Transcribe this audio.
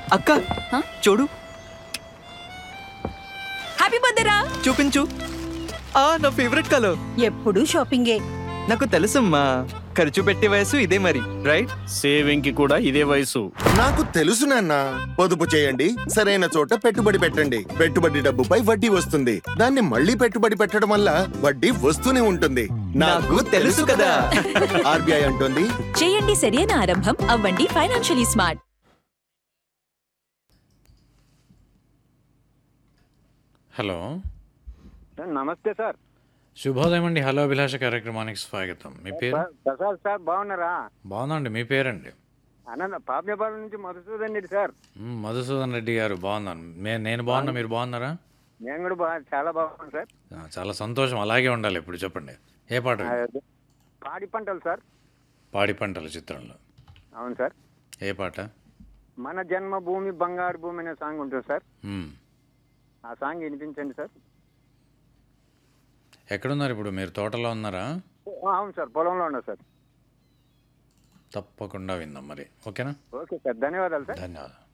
అక్క హ? చూడు హ్యాపీ బర్త్డే రా చూపించు ఆ నా ఫేవరెట్ కలర్ ఎప్పుడు షాపింగే నాకు తెలుసమ్మా ఖర్చు పెట్టే వయసు ఇదే మరి రైట్ సేవింగ్ కి కూడా ఇదే వయసు నాకు తెలుసు నాన్న పొదుపు చేయండి సరైన చోట పెట్టుబడి పెట్టండి పెట్టుబడి డబ్బుపై వడ్డీ వస్తుంది దాన్ని మళ్ళీ పెట్టుబడి పెట్టడం వల్ల వడ్డీ వస్తూనే ఉంటుంది నాకు తెలుసు కదా. ఆర్బీఐ అంటుంది చేయండి సరైన ఆరంభం అవ్వండి ఫైనాన్షియలీ స్మార్ట్ హలో సార్ నమస్తే సార్ శుభోదయం అండి హలో అభిలాష కార్యక్రమానికి స్వాగతం మీ పేరు ప్ర- ప్రసాద్ సార్ బాగున్నారా బాగుందండి మీ పేరండి అనంత పాప్యపాలెం నుంచి మధుసూదన్ రెడ్డి సార్ మ్, మధుసూదన్ రెడ్డి గారు బాగున్నాను మే- నేను బాగున్నా మీరు బాగున్నారా నేను కూడా బాగా చాలా బాగున్నాను సార్ ఆ, చాలా సంతోషం అలాగే ఉండాలి ఇప్పుడు చెప్పండి ఏ పాట అదే. పాడి పంటలు సార్ పాడి పంటల చిత్రంలో అవును సార్ ఏ పాట మన జన్మభూమి బంగారు భూమి అనే సాంగ్ ఉంటుంది సార్ మ్. ఆ సాంగ్ వినిపించండి సార్ ఎక్కడున్నారు ఇప్పుడు మీరు తోటలో ఉన్నారా ఓ, అవును సార్ పొలంలో ఉన్నా సార్ తప్పకుండా విందాం మరి ఓకేనా ఓకే సార్ ధన్యవాదాలు సార్ ధన్యవాదాలు